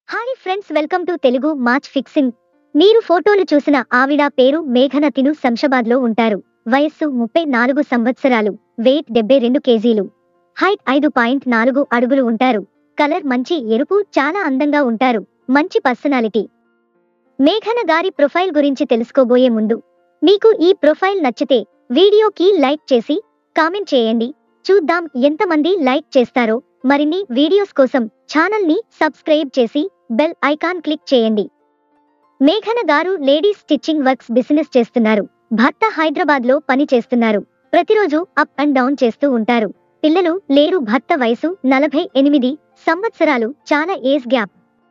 hi friends welcome to Telugu match fixing మీరు ఫోటోలు చూసిన ఆవిడ పేరు మేఘన తిను శంషాబాద్ లో ఉంటారు వయస్సు ముప్పై నాలుగు సంవత్సరాలు వెయిట్ డెబ్బై రెండు కేజీలు హైట్ ఐదు పాయింట్ నాలుగు అడుగులు ఉంటారు కలర్ మంచి ఎరుపు చాలా అందంగా ఉంటారు మంచి పర్సనాలిటీ మేఘన గారి ప్రొఫైల్ గురించి తెలుసుకోబోయే ముందు మీకు ఈ ప్రొఫైల్ నచ్చితే వీడియోకి లైక్ చేసి కామెంట్ చేయండి చూద్దాం ఎంతమంది లైక్ చేస్తారో మరిన్ని వీడియోస్ కోసం ఛానల్ ని సబ్స్క్రైబ్ చేసి బెల్ ఐకాన్ క్లిక్ చేయండి మేఘన గారు లేడీస్ స్టిచ్చింగ్ వర్క్స్ బిజినెస్ చేస్తున్నారు భర్త హైదరాబాద్ లో పని చేస్తున్నారు ప్రతిరోజు అప్ అండ్ డౌన్ చేస్తూ ఉంటారు పిల్లలు లేరు భర్త వయసు నలభై ఎనిమిది సంవత్సరాలు చాలా ఏజ్ గ్యాప్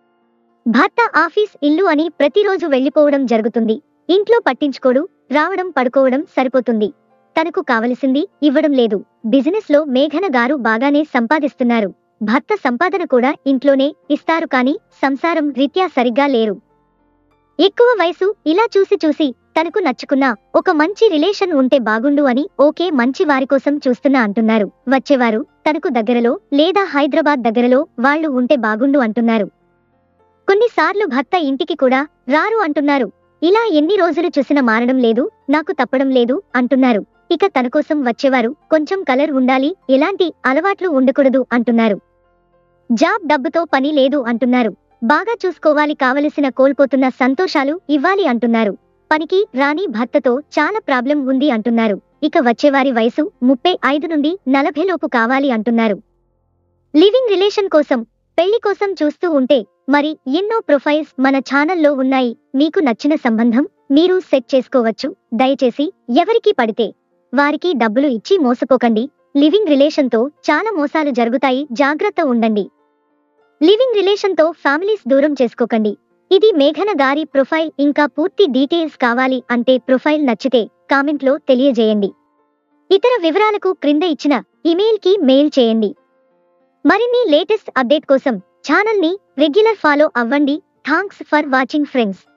భర్త ఆఫీస్ ఇల్లు అని ప్రతిరోజు వెళ్లిపోవడం జరుగుతుంది ఇంట్లో పట్టించుకోడు రావడం పడుకోవడం సరిపోతుంది తనకు కావలసింది ఇవ్వడం లేదు బిజినెస్ లో మేఘన గారు బాగానే సంపాదిస్తున్నారు భర్త సంపాదన కూడా ఇంట్లోనే ఇస్తారు కానీ సంసారం రీత్యా సరిగ్గా లేరు ఎక్కువ వయసు ఇలా చూసి చూసి తనకు నచ్చుకున్న ఒక మంచి రిలేషన్ ఉంటే బాగుండు అని ఓకే మంచి వారి కోసం చూస్తున్నా అంటున్నారు వచ్చేవారు తనకు దగ్గరలో లేదా హైదరాబాద్ దగ్గరలో వాళ్ళు ఉంటే బాగుండు అంటున్నారు కొన్నిసార్లు భర్త ఇంటికి కూడా రారు అంటున్నారు ఇలా ఎన్ని రోజులు చూసినా మారడం లేదు నాకు తప్పడం లేదు అంటున్నారు ఇక తన కోసం వచ్చేవారు కొంచెం కలర్ ఉండాలి ఎలాంటి అలవాట్లు ఉండకూడదు అంటున్నారు జాబ్ డబ్బుతో పని లేదు అంటున్నారు బాగా చూసుకోవాలి కావలసిన కోల్పోతున్న సంతోషాలు ఇవ్వాలి అంటున్నారు పనికి రాని భర్తతో చాలా ప్రాబ్లం ఉంది అంటున్నారు ఇక వచ్చేవారి వయసు ముప్పై ఐదు నుండి నలభై లోపు కావాలి అంటున్నారు లివింగ్ రిలేషన్ కోసం పెళ్లి కోసం చూస్తూ ఉంటే మరి ఎన్నో ప్రొఫైల్స్ మన ఛానల్లో ఉన్నాయి మీకు నచ్చిన సంబంధం మీరు సెట్ చేసుకోవచ్చు దయచేసి ఎవరికి పడితే వారికి డబ్బులు ఇచ్చి మోసపోకండి లివింగ్ రిలేషన్ తో చాలా మోసాలు జరుగుతాయి జాగ్రత్త ఉండండి లివింగ్ రిలేషన్ తో ఫ్యామిలీస్ దూరం చేసుకోకండి ఇది మేఘన గారి ప్రొఫైల్ ఇంకా పూర్తి డీటెయిల్స్ కావాలి అంటే ప్రొఫైల్ నచ్చితే కామెంట్ లో తెలియజేయండి ఇతర వివరాలకు క్రింద ఇచ్చిన ఇమెయిల్ కి మెయిల్ చేయండి మరిన్ని లేటెస్ట్ అప్డేట్ కోసం ఛానల్ ని రెగ్యులర్ ఫాలో అవ్వండి థాంక్స్ ఫర్ వాచింగ్ ఫ్రెండ్స్